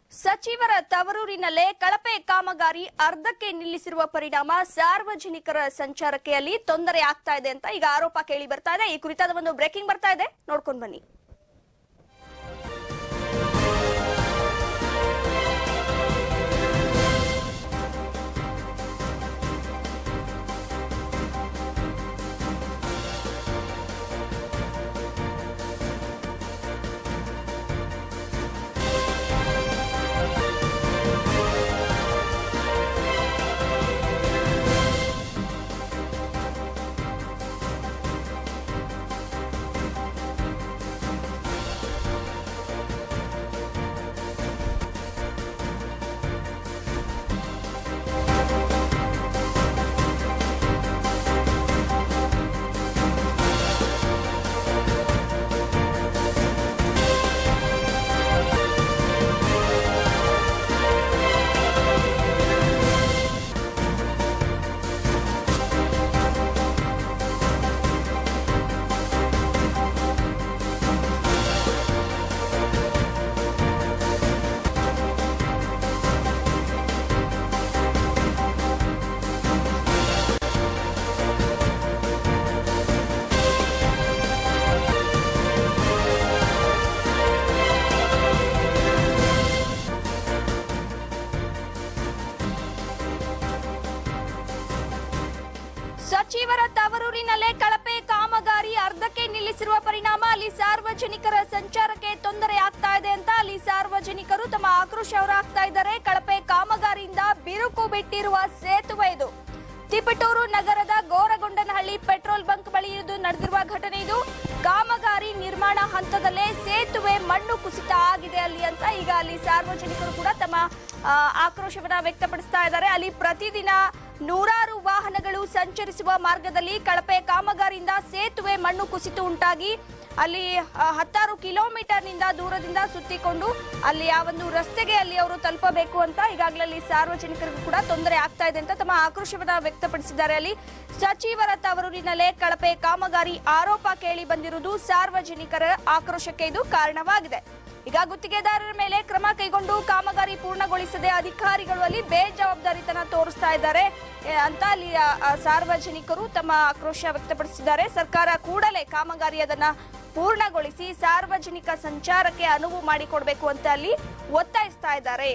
ಸಚಿವರ ತವರೂರಿನಲ್ಲೇ ಕಳಪೆ ಕಾಮಗಾರಿ ಅರ್ಧಕ್ಕೆ ನಿಲ್ಲಿಸಿರುವ ಪರಿಣಾಮ ಸಾರ್ವಜನಿಕರ ಸಂಚಾರಕ್ಕೆ ಅಲ್ಲಿ ತೊಂದರೆ ಆಗ್ತಾ ಇದೆ ಅಂತ ಈಗ ಆರೋಪ ಕೇಳಿ ಬರ್ತಾ ಇದೆ ಈ ಕುರಿತಾದ ಒಂದು ಬ್ರೇಕಿಂಗ್ ಬರ್ತಾ ಇದೆ ನೋಡ್ಕೊಂಡು ಬನ್ನಿ ಸಚಿವರ ತವರೂರಿನಲ್ಲೇ ಕಳಪೆ ಕಾಮಗಾರಿ ಅರ್ಧಕ್ಕೆ ನಿಲ್ಲಿಸಿರುವ ಪರಿಣಾಮ ಅಲ್ಲಿ ಸಾರ್ವಜನಿಕರ ಸಂಚಾರಕ್ಕೆ ತೊಂದರೆ ಆಗ್ತಾ ಇದೆ ಅಂತ ಅಲ್ಲಿ ಸಾರ್ವಜನಿಕರು ತಮ್ಮ ಆಕ್ರೋಶ ಹೊರಹಾಕ್ತಾ ಇದ್ದಾರೆ ಕಳಪೆ ಕಾಮಗಾರಿಯಿಂದ ಬಿರುಕು ಬಿಟ್ಟಿರುವ ಸೇತುವೆ ಇದು ತಿಪಟೂರು ನಗರದ ಗೋರಗೊಂಡನಹಳ್ಳಿ ಪೆಟ್ರೋಲ್ ಬಂಕ್ ಬಳಿ ಇದು ನಡೆದಿರುವ ಘಟನೆ ಇದು ಕಾಮಗಾರಿ ನಿರ್ಮಾಣ ಹಂತದಲ್ಲೇ ಸೇತುವೆ ಮಣ್ಣು ಕುಸಿತ ಆಗಿದೆ ಅಲ್ಲಿ ಅಂತ ಈಗ ಅಲ್ಲಿ ಸಾರ್ವಜನಿಕರು ಕೂಡ ತಮ್ಮ ಆ, ಆಕ್ರೋಶವನ್ನ ವ್ಯಕ್ತಪಡಿಸ್ತಾ ಇದ್ದಾರೆ ಅಲ್ಲಿ ಪ್ರತಿದಿನ ನೂರಾರು ವಾಹನಗಳು ಸಂಚರಿಸುವ ಮಾರ್ಗದಲ್ಲಿ ಕಳಪೆ ಕಾಮಗಾರಿಯಿಂದ ಸೇತುವೆ ಮಣ್ಣು ಕುಸಿತ ಉಂಟಾಗಿ ಅಲ್ಲಿ ಆ, ಹತ್ತಾರು ಕಿಲೋಮೀಟರ್ನಿಂದ ದೂರದಿಂದ ಸುತ್ತಿಕೊಂಡು ಅಲ್ಲಿ ಆ ಒಂದು ರಸ್ತೆಗೆ ಅಲ್ಲಿ ಅವರು ತಲುಪಬೇಕು ಅಂತ ಈಗಾಗಲೇ ಅಲ್ಲಿ ಸಾರ್ವಜನಿಕರಿಗೂ ಕೂಡ ತೊಂದರೆ ಆಗ್ತಾ ಇದೆ ಅಂತ ತಮ್ಮ ಆಕ್ರೋಶವನ್ನ ವ್ಯಕ್ತಪಡಿಸಿದ್ದಾರೆ ಅಲ್ಲಿ ಸಚಿವರ ತವರೂರಿನಲ್ಲೇ ಕಳಪೆ ಕಾಮಗಾರಿ ಆರೋಪ ಕೇಳಿ ಬಂದಿರುವುದು ಸಾರ್ವಜನಿಕರ ಆಕ್ರೋಶಕ್ಕೆ ಇದು ಕಾರಣವಾಗಿದೆ ಈಗ ಗುತ್ತಿಗೆದಾರರ ಮೇಲೆ ಕ್ರಮ ಕೈಗೊಂಡು ಕಾಮಗಾರಿ ಪೂರ್ಣಗೊಳಿಸದೆ ಅಧಿಕಾರಿಗಳು ಅಲ್ಲಿ ಬೇಜವಾಬ್ದಾರಿತನ ತೋರಿಸ್ತಾ ಇದ್ದಾರೆ ಎ, ಅಂತ ಅಲ್ಲಿ ಆ, ಆ, ಸಾರ್ವಜನಿಕರು ತಮ್ಮ ಆಕ್ರೋಶ ವ್ಯಕ್ತಪಡಿಸಿದ್ದಾರೆ ಸರ್ಕಾರ ಕೂಡಲೇ ಕಾಮಗಾರಿ ಅದನ್ನ ಪೂರ್ಣಗೊಳಿಸಿ ಸಾರ್ವಜನಿಕ ಸಂಚಾರಕ್ಕೆ ಅನುವು ಮಾಡಿಕೊಡ್ಬೇಕು ಅಂತ ಅಲ್ಲಿ ಒತ್ತಾಯಿಸ್ತಾ ಇದ್ದಾರೆ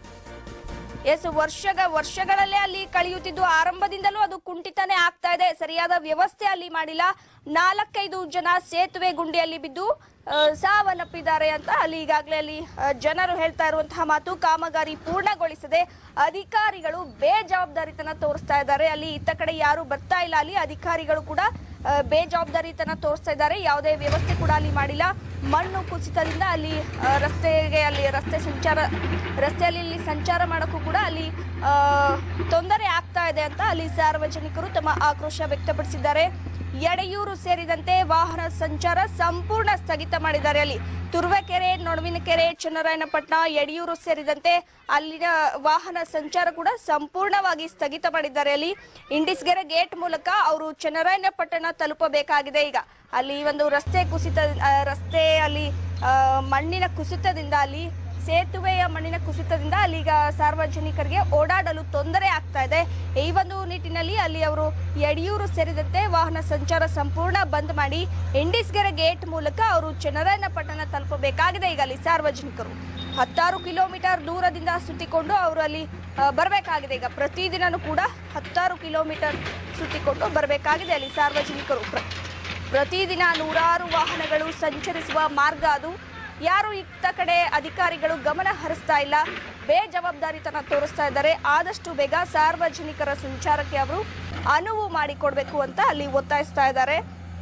ಎಸ್ ವರ್ಷಗ ವರ್ಷಗಳಲ್ಲೇ ಅಲ್ಲಿ ಕಳೆಯುತ್ತಿದ್ದು ಆರಂಭದಿಂದಲೂ ಅದು ಕುಂಠಿತನೇ ಆಗ್ತಾ ಇದೆ ಸರಿಯಾದ ವ್ಯವಸ್ಥೆ ಅಲ್ಲಿ ಮಾಡಿಲ್ಲ ನಾಲ್ಕೈದು ಜನ ಸೇತುವೆ ಗುಂಡಿಯಲ್ಲಿ ಬಿದ್ದು ಆ, ಸಾವನ್ನಪ್ಪಿದ್ದಾರೆ ಅಂತ ಅಲ್ಲಿ ಈಗಾಗಲೇ ಅಲ್ಲಿ ಆ, ಜನರು ಹೇಳ್ತಾ ಇರುವಂತಹ ಮಾತು ಕಾಮಗಾರಿ ಪೂರ್ಣಗೊಳಿಸದೆ ಅಧಿಕಾರಿಗಳು ಬೇಜವಾಬ್ದಾರಿತನ ತೋರಿಸ್ತಾ ಇದ್ದಾರೆ ಅಲ್ಲಿ ಇತ್ತ ಕಡೆ ಯಾರು ಬರ್ತಾ ಇಲ್ಲ ಅಲ್ಲಿ ಅಧಿಕಾರಿಗಳು ಕೂಡ ಆ, ಬೇಜವಾಬ್ದಾರಿತನ ತೋರಿಸ್ತಾ ಇದ್ದಾರೆ ಯಾವುದೇ ವ್ಯವಸ್ಥೆ ಕೂಡ ಅಲ್ಲಿ ಮಾಡಿಲ್ಲ ಮಣ್ಣು ಕುಸಿತದಿಂದ ಅಲ್ಲಿ ಆ, ರಸ್ತೆಗೆ ಅಲ್ಲಿ ರಸ್ತೆ ಸಂಚಾರ ರಸ್ತೆಯಲ್ಲಿ ಇಲ್ಲಿ ಸಂಚಾರ ಮಾಡೋಕ್ಕೂ ಕೂಡ ಅಲ್ಲಿ ಆ, ತೊಂದರೆ ಆಗ್ತಾ ಇದೆ ಅಂತ ಅಲ್ಲಿ ಸಾರ್ವಜನಿಕರು ತಮ್ಮ ಆಕ್ರೋಶ ವ್ಯಕ್ತಪಡಿಸಿದ್ದಾರೆ ಯಡೆಯೂರು ಸೇರಿದಂತೆ ವಾಹನ ಸಂಚಾರ ಸಂಪೂರ್ಣ ಸ್ಥಗಿತ ಮಾಡಿದ್ದಾರೆ ಅಲ್ಲಿ ತುರುವೇಕೆರೆ ನೊಣವಿನಕೆರೆ ಚನ್ನರಾಯನಪಟ್ಟಣ ಯಡಿಯೂರು ಸೇರಿದಂತೆ ಅಲ್ಲಿನ ವಾಹನ ಸಂಚಾರ ಕೂಡ ಸಂಪೂರ್ಣವಾಗಿ ಸ್ಥಗಿತ ಮಾಡಿದ್ದಾರೆ ಅಲ್ಲಿ ಇಂಡಿಸ್ಗೆರೆ ಗೇಟ್ ಮೂಲಕ ಅವರು ಚನ್ನರಾಯನಪಟ್ಟಣ ತಲುಪಬೇಕಾಗಿದೆ ಈಗ ಅಲ್ಲಿ ಒಂದು ರಸ್ತೆ ಕುಸಿತ ಆ, ರಸ್ತೆ ಅಲ್ಲಿ ಆ, ಮಣ್ಣಿನ ಕುಸಿತದಿಂದ ಅಲ್ಲಿ ಸೇತುವೆಯ ಮಣ್ಣಿನ ಕುಸಿತದಿಂದ ಅಲ್ಲಿಗ ಸಾರ್ವಜನಿಕರಿಗೆ ಓಡಾಡಲು ತೊಂದರೆ ಆಗ್ತಾ ಇದೆ ಈ ಒಂದು ನಿಟ್ಟಿನಲ್ಲಿ ಅಲ್ಲಿ ಅವರು ಯಡಿಯೂರು ಸೇರಿದಂತೆ ವಾಹನ ಸಂಚಾರ ಸಂಪೂರ್ಣ ಬಂದ್ ಮಾಡಿ ಇಂಡಿಸ್ಗೆರೆ ಗೇಟ್ ಮೂಲಕ ಅವರು ಚನ್ನರಾಯನಪಟ್ಟಣ ತಲುಪಬೇಕಾಗಿದೆ ಈಗ ಅಲ್ಲಿ ಸಾರ್ವಜನಿಕರು ಹತ್ತಾರು ಕಿಲೋಮೀಟರ್ ದೂರದಿಂದ ಸುತ್ತಿಕೊಂಡು ಅವರು ಅಲ್ಲಿ ಬರಬೇಕಾಗಿದೆ ಈಗ ಪ್ರತಿದಿನನೂ ಕೂಡ ಹತ್ತಾರು ಕಿಲೋಮೀಟರ್ ಸುತ್ತಿಕೊಂಡು ಬರಬೇಕಾಗಿದೆ ಅಲ್ಲಿ ಸಾರ್ವಜನಿಕರು ಪ್ರ- ಪ್ರತಿದಿನ ನೂರಾರು ವಾಹನಗಳು ಸಂಚರಿಸುವ ಮಾರ್ಗ ಅದು ಯಾರು ಇತ್ತ ಕಡೆ ಅಧಿಕಾರಿಗಳು ಗಮನ ಹರಿಸ್ತಾ ಇಲ್ಲ ಬೇಜವಾಬ್ದಾರಿತನ ತೋರಿಸ್ತಾ ಇದ್ದಾರೆ ಆದಷ್ಟು ಬೇಗ ಸಾರ್ವಜನಿಕರ ಸಂಚಾರಕ್ಕೆ ಅವರು ಅನುವು ಮಾಡಿಕೊಡ್ಬೇಕು ಅಂತ ಅಲ್ಲಿ ಒತ್ತಾಯಿಸ್ತಾ ಇದ್ದಾರೆ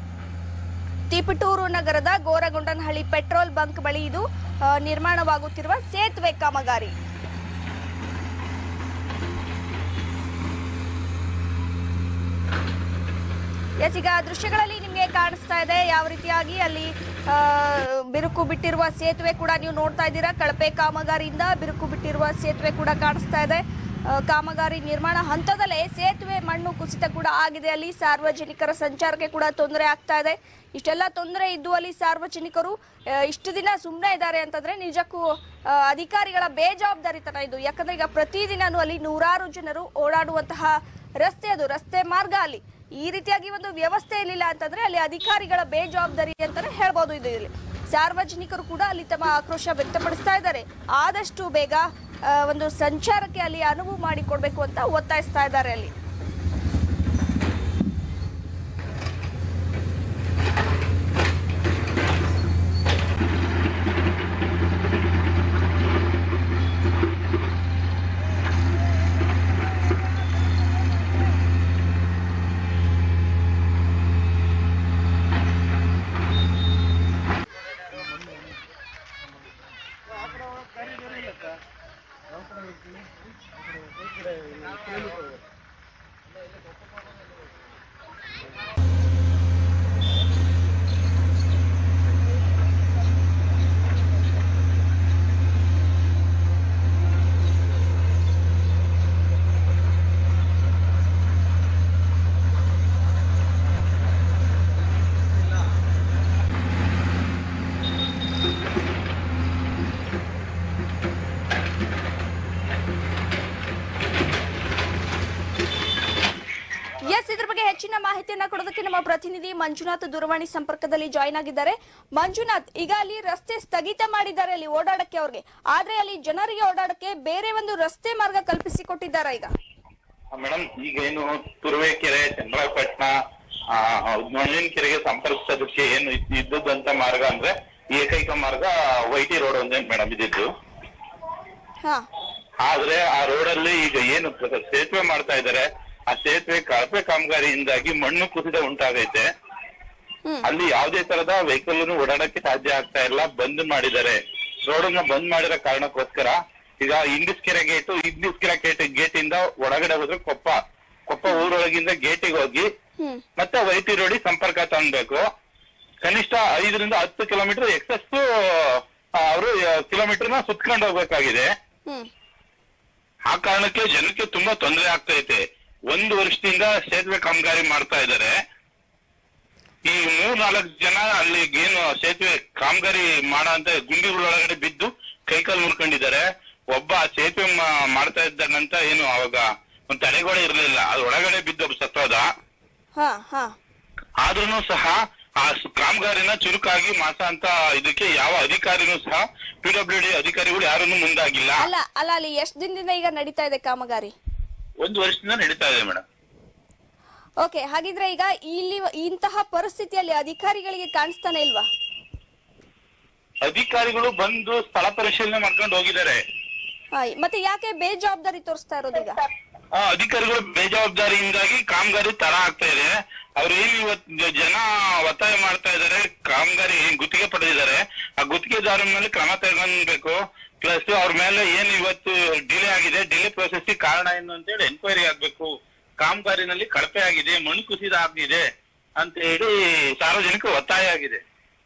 ತಿಪಟೂರು ನಗರದ ಗೋರಗೊಂಡನಹಳ್ಳಿ ಪೆಟ್ರೋಲ್ ಬಂಕ್ ಬಳಿ ಇದು ಆ, ನಿರ್ಮಾಣವಾಗುತ್ತಿರುವ ಸೇತುವೆ ಕಾಮಗಾರಿ ಎಸ್ ಈಗ ದೃಶ್ಯಗಳಲ್ಲಿ ನಿಮಗೆ ಕಾಣಿಸ್ತಾ ಇದೆ ಯಾವ ರೀತಿಯಾಗಿ ಅಲ್ಲಿ ಆ, ಬಿರುಕು ಬಿಟ್ಟಿರುವ ಸೇತುವೆ ಕೂಡ ನೀವು ನೋಡ್ತಾ ಇದ್ದೀರಾ ಕಳಪೆ ಕಾಮಗಾರಿಯಿಂದ ಬಿರುಕು ಬಿಟ್ಟಿರುವ ಸೇತುವೆ ಕೂಡ ಕಾಣಿಸ್ತಾ ಇದೆ ಆ, ಕಾಮಗಾರಿ ನಿರ್ಮಾಣ ಹಂತದಲ್ಲೇ ಸೇತುವೆ ಮಣ್ಣು ಕುಸಿತ ಕೂಡ ಆಗಿದೆ ಅಲ್ಲಿ ಸಾರ್ವಜನಿಕರ ಸಂಚಾರಕ್ಕೆ ಕೂಡ ತೊಂದರೆ ಆಗ್ತಾ ಇದೆ ಇಷ್ಟೆಲ್ಲ ತೊಂದರೆ ಇದ್ದು ಅಲ್ಲಿ ಸಾರ್ವಜನಿಕರು ಆ, ಇಷ್ಟು ದಿನ ಸುಮ್ಮನೆ ಇದ್ದಾರೆ ಅಂತಂದ್ರೆ ನಿಜಕ್ಕೂ ಆ, ಅಧಿಕಾರಿಗಳ ಬೇಜವಾಬ್ದಾರಿತನ ಇದು ಯಾಕಂದ್ರೆ ಈಗ ಪ್ರತಿದಿನನೂ ಅಲ್ಲಿ ನೂರಾರು ಜನರು ಓಡಾಡುವಂತಹ ರಸ್ತೆ ಅದು ರಸ್ತೆ ಮಾರ್ಗ ಅಲ್ಲಿ ಈ ರೀತಿಯಾಗಿ ಒಂದು ವ್ಯವಸ್ಥೆ ಇರಲಿಲ್ಲ ಅಂತಂದ್ರೆ ಅಲ್ಲಿ ಅಧಿಕಾರಿಗಳ ಬೇಜವಾಬ್ದಾರಿ ಅಂತಾನೆ ಹೇಳ್ಬೋದು ಇದು ಇಲ್ಲಿ ಸಾರ್ವಜನಿಕರು ಕೂಡ ಅಲ್ಲಿ ತಮ್ಮ ಆಕ್ರೋಶ ವ್ಯಕ್ತಪಡಿಸ್ತಾ ಇದ್ದಾರೆ ಆದಷ್ಟು ಬೇಗ ಆ, ಒಂದು ಸಂಚಾರಕ್ಕೆ ಅಲ್ಲಿ ಅನುವು ಮಾಡಿಕೊಡ್ಬೇಕು ಅಂತ ಒತ್ತಾಯಿಸ್ತಾ ಇದ್ದಾರೆ ಅಲ್ಲಿ ಎಸ್ ಇದ್ರ ಬಗ್ಗೆ ಹೆಚ್ಚಿನ ಮಾಹಿತಿಯನ್ನ ಕೊಡೋದಕ್ಕೆ ನಮ್ಮ ಪ್ರತಿನಿಧಿ ಮಂಜುನಾಥ್ ದೂರವಾಣಿ ಸಂಪರ್ಕದಲ್ಲಿ ಜಾಯಿನ್ ಆಗಿದ್ದಾರೆ ಮಂಜುನಾಥ್ ಈಗ ಅಲ್ಲಿ ರಸ್ತೆ ಸ್ಥಗಿತ ಮಾಡಿದ್ದಾರೆ ಅಲ್ಲಿ ಓಡಾಡಕ್ಕೆ ಅವ್ರಿಗೆ ಆದ್ರೆ ಅಲ್ಲಿ ಜನರಿಗೆ ಓಡಾಡಕ್ಕೆ ಬೇರೆ ಒಂದು ರಸ್ತೆ ಮಾರ್ಗ ಕಲ್ಪಿಸಿ ಕೊಟ್ಟಿದ್ದಾರೆ ಈಗ ಮೇಡಮ್ ಈಗ ಏನು ತುರುವೇಕೆರೆ ಚಂದ್ರಪಟ್ಟಣ ಮಣ್ಣಿನ ಕೆರೆಗೆ ಸಂಪರ್ಕಿಸೋದಕ್ಕೆ ಏನು ಇದ್- ಇದ್ದದ್ದಂತ ಮಾರ್ಗ ಅಂದ್ರೆ ಏಕೈಕ ಮಾರ್ಗ ವೈಟಿ ರೋಡ್ ಒಂದೇ ಮೇಡಮ್ ಇದ್ದಿದ್ದು ಹಾ ಆದ್ರೆ ಆ ರೋಡ್ ಅಲ್ಲಿ ಈಗ ಏನು ಪ್ರ- ಸೇತುವೆ ಮಾಡ್ತಾ ಇದ್ದಾರೆ ಆ ಸೇತುವೆ ಕಳಪೆ ಕಾಮಗಾರಿಯಿಂದಾಗಿ ಮಣ್ಣು ಕುಸಿತ ಉಂಟಾಗೈತೆ ಹ್ಮ್ ಅಲ್ಲಿ ಯಾವುದೇ ತರದ ವೆಹಿಕಲ್ ಓಡಾಡಕ್ಕೆ ಸಾಧ್ಯ ಆಗ್ತಾ ಇಲ್ಲ ಬಂದ್ ಮಾಡಿದ್ದಾರೆ ರೋಡ್ ಅನ್ನ ಬಂದ್ ಮಾಡಿರೋ ಕಾರಣಕ್ಕೋಸ್ಕರ ಈಗ Indiskere gate Indiskere gate gate ಇಂದ ಒಳಗಡೆ ಹೋದ್ರೆ ಕೊಪ್ಪ ಕೊಪ್ಪ ಊರೊಳಗಿಂದ ಗೇಟಿಗೆ ಹೋಗಿ ಹ್ಮ್ ಮತ್ತೆ ವೈಟಿ ರೋಡಿ ಸಂಪರ್ಕ ತಂದ್ಬೇಕು ಕನಿಷ್ಠ ಐದರಿಂದ ಹತ್ತು ಕಿಲೋಮೀಟರ್ ಎಕ್ಸಸ್ ಅವರು ಕಿಲೋಮೀಟರ್ ನ ಸುತ್ಕೊಂಡು ಹೋಗ್ಬೇಕಾಗಿದೆ ಹ್ಮ್ ಆ ಕಾರಣಕ್ಕೆ ಜನಕ್ಕೆ ತುಂಬಾ ತೊಂದರೆ ಆಗ್ತೈತೆ ಒಂದು ವರ್ಷದಿಂದ ಸೇತುವೆ ಕಾಮಗಾರಿ ಮಾಡ್ತಾ ಇದ್ದಾರೆ ಈ ಮೂರ್ ನಾಲ್ಕು ಜನ ಅಲ್ಲಿ ಏನು ಸೇತುವೆ ಕಾಮಗಾರಿ ಮಾಡೋ ಅಂತ ಗುಂಡಿಗಳೊಳಗಡೆ ಬಿದ್ದು ಕೈಕಾಲು ಮುರ್ಕೊಂಡಿದ್ದಾರೆ ಒಬ್ಬ ಸೇತುವೆ ಮಾ- ಮಾಡ್ತಾ ಇದ್ದಾನಂತ ಏನು ಅವಾಗ ಒಂದು ತಡೆಗೋಡೆ ಇರ್ಲಿಲ್ಲ ಅದ್ ಒಳಗಡೆ ಬಿದ್ದು ಒಬ್ಬ ಸತ್ತೋದ ಹಾ ಹಾ ಆದ್ರೂ ಸಹ ಆ ಸ್- ಕಾಮಗಾರಿನ ಚುರುಕಾಗಿ ಮಾಸ ಅಂತ ಇದಕ್ಕೆ ಯಾವ ಅಧಿಕಾರಿನೂ ಸಹ ಪಿಡಬ್ಲ್ಯೂ ಡಿ ಅಧಿಕಾರಿಗಳು ಯಾರನ್ನು ಮುಂದಾಗಿಲ್ಲ ಅಲ್ಲ ಅಲ್ಲ ಅಲ್ಲಿ ಎಷ್ಟು ದಿನದಿಂದ ಈಗ ನಡೀತಾ ಇದೆ ಕಾಮಗಾರಿ ಒಂದು ವರ್ಷದಿಂದ ನಡೀತಾ ಇದೆ ಮೇಡಮ್ ಓಕೆ ಹಾಗಿದ್ರೆ ಈಗ ಇಲ್ಲಿ ಇಂತಹ ಪರಿಸ್ಥಿತಿಯಲ್ಲಿ ಅಧಿಕಾರಿಗಳಿಗೆ ಕಾಣಿಸ್ತಾನೆ ಇಲ್ವಾ ಅಧಿಕಾರಿಗಳು ಬಂದು ಸ್ಥಳ ಪರಿಶೀಲನೆ ಮಾಡ್ಕೊಂಡು ಹೋಗಿದ್ದಾರೆ ಹಾ, ಮತ್ತೆ ಯಾಕೆ ಬೇಜವಾಬ್ದಾರಿ ತೋರಿಸ್ತಾ ಇರೋದು ಈಗ ಆ ಅಧಿಕಾರಿಗಳು ಬೇಜವಾಬ್ದಾರಿಯಿಂದಾಗಿ ಕಾಮಗಾರಿ ತಡ ಆಗ್ತಾ ಇದೆ ಅವ್ರು ಏನು ಇವತ್ತು ಜನ ಒತ್ತಾಯ ಮಾಡ್ತಾ ಇದ್ದಾರೆ ಕಾಮಗಾರಿ ಏನ್ ಗುತ್ತಿಗೆ ಪಡೆದಿದ್ದಾರೆ ಆ ಗುತ್ತಿಗೆದಾರರ ಮೇಲೆ ಕ್ರಮ ತಗೊಳ್ಬೇಕು ಪ್ಲಸ್ ಅವ್ರ ಮೇಲೆ ಏನು ಇವತ್ತು ಡಿಲೇ ಆಗಿದೆ ಡಿಲೇ ಪ್ರೊಸೆಸ್ ಕಾರಣ ಏನು ಅಂತೇಳಿ ಎನ್ಕ್ವೈರಿ ಆಗ್ಬೇಕು ಕಾಮಗಾರಿನಲ್ಲಿ ಕಳಪೆ ಆಗಿದೆ ಮಣ್ಣು ಕುಸಿದ ಆಗಿದೆ ಅಂತ ಹೇಳಿ ಸಾರ್ವಜನಿಕ ಒತ್ತಾಯ ಆಗಿದೆ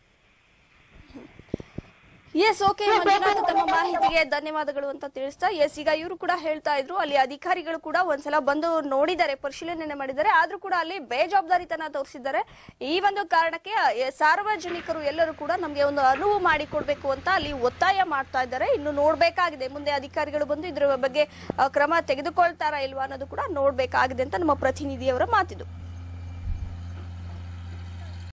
ಎಸ್ ಓಕೆ ಮಂಜುನಾಥ್ ತಮ್ಮ ಮಾಹಿತಿಗೆ ಧನ್ಯವಾದಗಳು ಅಂತ ತಿಳಿಸ್ತಾ ಎಸ್ ಈಗ ಇವರು ಕೂಡ ಹೇಳ್ತಾ ಇದ್ರು ಅಲ್ಲಿ ಅಧಿಕಾರಿಗಳು ಕೂಡ ಒಂದ್ಸಲ ಬಂದು ನೋಡಿದ್ದಾರೆ ಪರಿಶೀಲನೆ ಮಾಡಿದ್ದಾರೆ ಆದ್ರೂ ಕೂಡ ಅಲ್ಲಿ ಬೇಜವಾಬ್ದಾರಿತನ ತೋರಿಸಿದ್ದಾರೆ ಈ ಒಂದು ಕಾರಣಕ್ಕೆ ಎ, ಸಾರ್ವಜನಿಕರು ಎಲ್ಲರೂ ಕೂಡ ನಮಗೆ ಒಂದು ಅನುವು ಮಾಡಿಕೊಡ್ಬೇಕು ಅಂತ ಅಲ್ಲಿ ಒತ್ತಾಯ ಮಾಡ್ತಾ ಇದ್ದಾರೆ ಇನ್ನು ನೋಡ್ಬೇಕಾಗಿದೆ ಮುಂದೆ ಅಧಿಕಾರಿಗಳು ಬಂದು ಇದ್ರ ಬಗ್ಗೆ ಆ, ಕ್ರಮ ತೆಗೆದುಕೊಳ್ತಾರಾ ಇಲ್ವಾ ಅನ್ನೋದು ಕೂಡ ನೋಡ್ಬೇಕಾಗಿದೆ ಅಂತ ನಮ್ಮ ಪ್ರತಿನಿಧಿಯವರ ಮಾತಿದು